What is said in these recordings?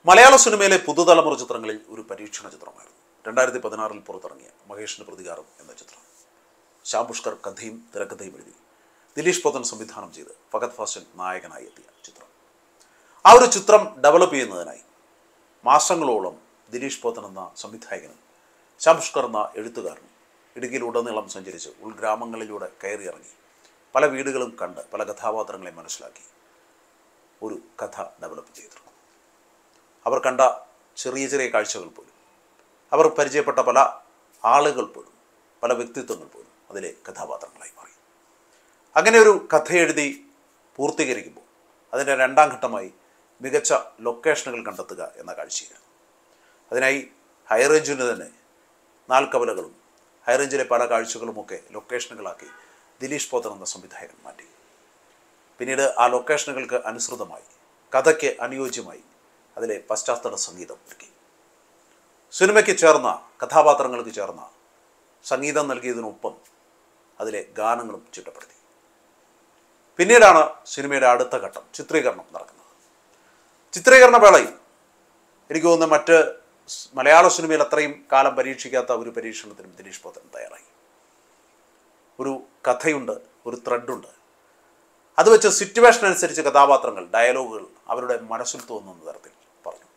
മലയാള സിനിമയിലെ പുതുതലമുറ ചിത്രങ്ങളിൽ ഒരു പരീക്ഷണ ചിത്രമായിരുന്നു രണ്ടായിരത്തി പതിനാറിൽ പുറത്തിറങ്ങിയ മഹേഷിന്റെ പ്രതികാരം എന്ന ചിത്രം ശ്യാം പുഷ്കർ കഥയും തിരക്കഥയും എഴുതി ദിലീഷ് പോത്തൻ സംവിധാനം ചെയ്ത് ഫഗത് ഫാസിൽ നായകനായി എത്തിയ ചിത്രം ആ ഒരു ചിത്രം ഡെവലപ്പ് ചെയ്യുന്നതിനായി മാസങ്ങളോളം ദിലീഷ് പോത്തൻ എന്ന സംവിധായകനും ശ്യാം പുഷ്കർ എന്ന എഴുത്തുകാരനും ഇടുക്കിയിലുടനീളം സഞ്ചരിച്ച് ഉൾഗ്രാമങ്ങളിലൂടെ കയറിയിറങ്ങി പല വീടുകളും കണ്ട് പല കഥാപാത്രങ്ങളെ മനസ്സിലാക്കി ഒരു കഥ ഡെവലപ്പ് ചെയ്തിരുന്നു അവർ കണ്ട ചെറിയ ചെറിയ കാഴ്ചകൾ പോലും അവർ പരിചയപ്പെട്ട പല ആളുകൾ പോലും പല വ്യക്തിത്വങ്ങൾ പോലും അതിലെ കഥാപാത്രങ്ങളായി മാറി അങ്ങനെ ഒരു കഥ എഴുതി പൂർത്തീകരിക്കുമ്പോൾ അതിൻ്റെ രണ്ടാം ഘട്ടമായി മികച്ച ലൊക്കേഷനുകൾ കണ്ടെത്തുക എന്ന കാഴ്ചയായിരുന്നു അതിനായി ഹൈറേഞ്ചിന് തന്നെ നാൽക്കവലകളും ഹൈറേഞ്ചിലെ പല കാഴ്ചകളുമൊക്കെ ലൊക്കേഷനുകളാക്കി ദിലീഷ് പോത്തൻ എന്ന സംവിധായകൻ മാറ്റി പിന്നീട് ആ ലൊക്കേഷനുകൾക്ക് അനുസൃതമായി കഥയ്ക്ക് അനുയോജ്യമായി അതിലെ പശ്ചാത്തല സംഗീതം ഒരുക്കി സിനിമയ്ക്ക് ചേർന്ന കഥാപാത്രങ്ങൾക്ക് ചേർന്ന സംഗീതം നൽകിയതിനൊപ്പം അതിലെ ഗാനങ്ങളും ചിട്ടപ്പെടുത്തി പിന്നീടാണ് സിനിമയുടെ അടുത്ത ഘട്ടം ചിത്രീകരണം നടക്കുന്നത് ചിത്രീകരണ വേളയിൽ എനിക്ക് തോന്നുന്ന മറ്റ് സ് മലയാള സിനിമയിൽ അത്രയും കാലം പരീക്ഷിക്കാത്ത ഒരു പരീക്ഷണത്തിനും ദിലീഷ് പോത്തൻ തയ്യാറായി ഒരു കഥയുണ്ട് ഒരു ത്രെഡുണ്ട് അത് വെച്ച് സിറ്റുവേഷൻ അനുസരിച്ച് കഥാപാത്രങ്ങൾ ഡയലോഗുകൾ അവരുടെ മനസ്സിൽ തോന്നുന്ന തരത്തിൽ പറഞ്ഞു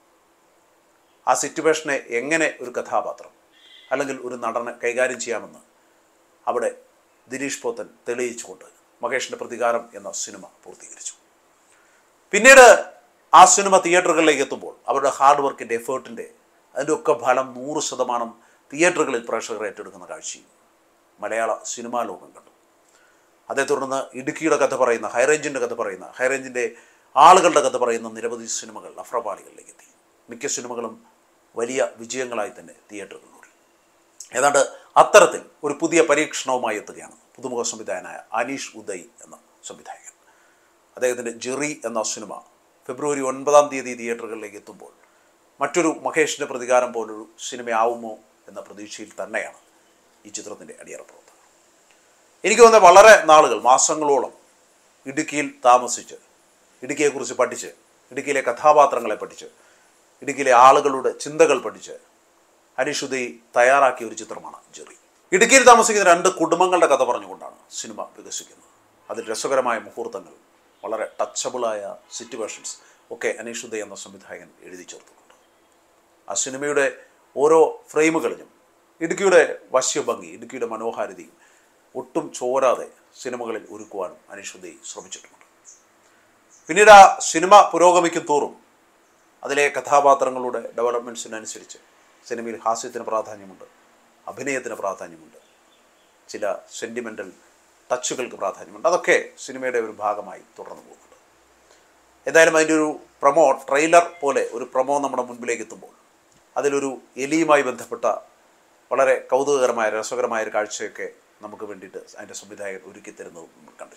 ആ സിറ്റുവേഷനെ എങ്ങനെ ഒരു കഥാപാത്രം അല്ലെങ്കിൽ ഒരു നടനെ കൈകാര്യം ചെയ്യാമെന്ന് അവിടെ ദിലീഷ് പോത്തൻ തെളിയിച്ചുകൊണ്ട് മഹേഷിൻ്റെ പ്രതികാരം എന്ന സിനിമ പൂർത്തീകരിച്ചു പിന്നീട് ആ സിനിമ തിയേറ്ററുകളിലേക്ക് എത്തുമ്പോൾ അവരുടെ ഹാർഡ് വർക്കിൻ്റെ എഫേർട്ടിൻ്റെ അതിൻ്റെ ഒക്കെ ഫലം നൂറ് ശതമാനം തിയേറ്ററുകളിൽ പ്രേക്ഷകർ ഏറ്റെടുക്കുന്ന കാഴ്ചയും മലയാള സിനിമാ ലോകം കണ്ടു അതേ തുടർന്ന് ഇടുക്കിയുടെ കഥ പറയുന്ന ഹൈറേഞ്ചിൻ്റെ കഥ പറയുന്ന ഹൈറേഞ്ചിൻ്റെ ആളുകളുടെ കഥ പറയുന്ന നിരവധി സിനിമകൾ അഫ്രപാളികളിലേക്ക് എത്തി മിക്ക സിനിമകളും വലിയ വിജയങ്ങളായി തന്നെ തിയേറ്ററുകളിൽ ഓടി ഏതാണ്ട് അത്തരത്തിൽ ഒരു പുതിയ പരീക്ഷണവുമായി എത്തുകയാണ് പുതുമുഖ സംവിധായകനായ അനീഷ് ഉദയ് എന്ന സംവിധായകൻ അദ്ദേഹത്തിൻ്റെ ജെറി എന്ന സിനിമ ഫെബ്രുവരി ഒൻപതാം തീയതി തിയേറ്ററുകളിലേക്ക് എത്തുമ്പോൾ മറ്റൊരു മഹേഷിൻ്റെ പ്രതികാരം പോലൊരു സിനിമയാവുമോ എന്ന പ്രതീക്ഷയിൽ തന്നെയാണ് ഈ ചിത്രത്തിൻ്റെ അടിയറ പ്രവർത്തനം എനിക്ക് തോന്നുന്നത് വളരെ നാളുകൾ മാസങ്ങളോളം ഇടുക്കിയിൽ താമസിച്ച് ഇടുക്കിയെക്കുറിച്ച് പഠിച്ച് ഇടുക്കിയിലെ കഥാപാത്രങ്ങളെ പഠിച്ച് ഇടുക്കിയിലെ ആളുകളുടെ ചിന്തകൾ പഠിച്ച് ഹരീഷ് ഉദയ് തയ്യാറാക്കിയ ഒരു ചിത്രമാണ് ജെറി ഇടുക്കിയിൽ താമസിക്കുന്ന രണ്ട് കുടുംബങ്ങളുടെ കഥ പറഞ്ഞുകൊണ്ടാണ് സിനിമ വികസിക്കുന്നത് അതിൽ രസകരമായ മുഹൂർത്തങ്ങൾ വളരെ ടച്ചബിളായ സിറ്റുവേഷൻസ് ഒക്കെ അനീഷ് ഉദയ് എന്ന സംവിധായകൻ എഴുതി ചേർത്തിട്ടുണ്ട് ആ സിനിമയുടെ ഓരോ ഫ്രെയിമുകളിലും ഇടുക്കിയുടെ വശ്യഭംഗി ഇടുക്കിയുടെ മനോഹാരിതയും ഒട്ടും ചോരാതെ സിനിമകളിൽ ഒരുക്കുവാനും അനീഷ് ഉദയ് ശ്രമിച്ചിട്ടുമുണ്ട് പിന്നീട് ആ സിനിമ പുരോഗമിക്കും തോറും അതിലെ കഥാപാത്രങ്ങളുടെ ഡെവലപ്മെൻറ്റ്സിനനുസരിച്ച് സിനിമയിൽ ഹാസ്യത്തിന് പ്രാധാന്യമുണ്ട് അഭിനയത്തിന് പ്രാധാന്യമുണ്ട് ചില സെൻറ്റിമെൻ്റൽ ടച്ചുകൾക്ക് പ്രാധാന്യമുണ്ട് അതൊക്കെ സിനിമയുടെ ഒരു ഭാഗമായി തുടർന്നു പോകുന്നുണ്ട് എന്തായാലും അതിൻ്റെ ഒരു പ്രൊമോ ട്രെയിലർ പോലെ ഒരു പ്രൊമോ നമ്മുടെ മുൻപിലേക്ക് എത്തുമ്പോൾ അതിലൊരു എലിയുമായി ബന്ധപ്പെട്ട വളരെ കൗതുകകരമായ രസകരമായ ഒരു കാഴ്ചയൊക്കെ നമുക്ക് വേണ്ടിയിട്ട് അതിൻ്റെ സംവിധായകൻ ഒരുക്കി തരുന്നതും നമ്മൾ കണ്ടു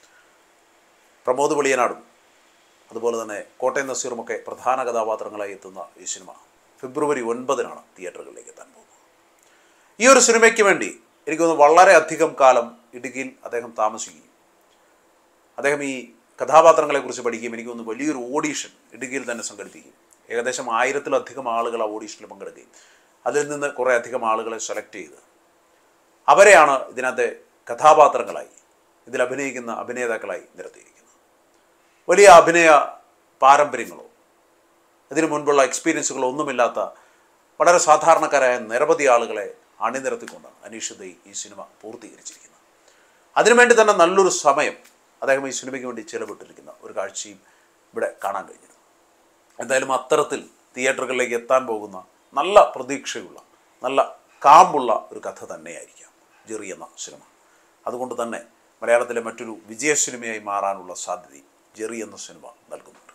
പ്രമോദ് വെളിയനാടും അതുപോലെ തന്നെ കോട്ടയം നസീറുമൊക്കെ പ്രധാന കഥാപാത്രങ്ങളായി എത്തുന്ന ഈ സിനിമ ഫെബ്രുവരി ഒൻപതിനാണ് തിയേറ്ററുകളിലേക്ക് എത്താൻ പോകുന്നത് ഈ ഒരു സിനിമയ്ക്ക് വേണ്ടി എനിക്ക് തോന്നുന്നു വളരെ അധികം കാലം ഇടുക്കിയിൽ അദ്ദേഹം താമസിക്കുകയും അദ്ദേഹം ഈ കഥാപാത്രങ്ങളെക്കുറിച്ച് പഠിക്കുകയും എനിക്ക് തോന്നുന്നു വലിയൊരു ഓഡീഷൻ ഇടുക്കിയിൽ തന്നെ സംഘടിപ്പിക്കുകയും ഏകദേശം ആയിരത്തിലധികം ആളുകൾ ആ ഓഡീഷനിൽ പങ്കെടുക്കുകയും അതിൽ നിന്ന് കുറേ അധികം ആളുകളെ സെലക്ട് ചെയ്ത് അവരെയാണ് ഇതിനകത്തെ കഥാപാത്രങ്ങളായി ഇതിൽ അഭിനയിക്കുന്ന അഭിനേതാക്കളായി നിരത്തിയിരിക്കുന്നത് വലിയ അഭിനയ പാരമ്പര്യങ്ങളോ ഇതിനു മുൻപുള്ള എക്സ്പീരിയൻസുകളോ ഒന്നുമില്ലാത്ത വളരെ സാധാരണക്കാരായ നിരവധി ആളുകളെ അണിനിരത്തിക്കൊണ്ടാണ് അനീഷ് ദൈ ഈ സിനിമ പൂർത്തീകരിച്ചിരിക്കുന്നത് അതിനുവേണ്ടി തന്നെ നല്ലൊരു സമയം അദ്ദേഹം ഈ സിനിമയ്ക്ക് വേണ്ടി ചിലവിട്ടിരിക്കുന്ന ഒരു കാഴ്ചയും ഇവിടെ കാണാൻ കഴിഞ്ഞിരുന്നു എന്തായാലും അത്തരത്തിൽ തിയേറ്ററുകളിലേക്ക് എത്താൻ പോകുന്ന നല്ല പ്രതീക്ഷയുള്ള നല്ല കാമ്പുള്ള ഒരു കഥ തന്നെയായിരിക്കാം ജെറി എന്ന സിനിമ അതുകൊണ്ട് തന്നെ മലയാളത്തിലെ മറ്റൊരു വിജയ സിനിമയായി മാറാനുള്ള സാധ്യതയും ജെറി എന്ന സിനിമ നൽകുന്നു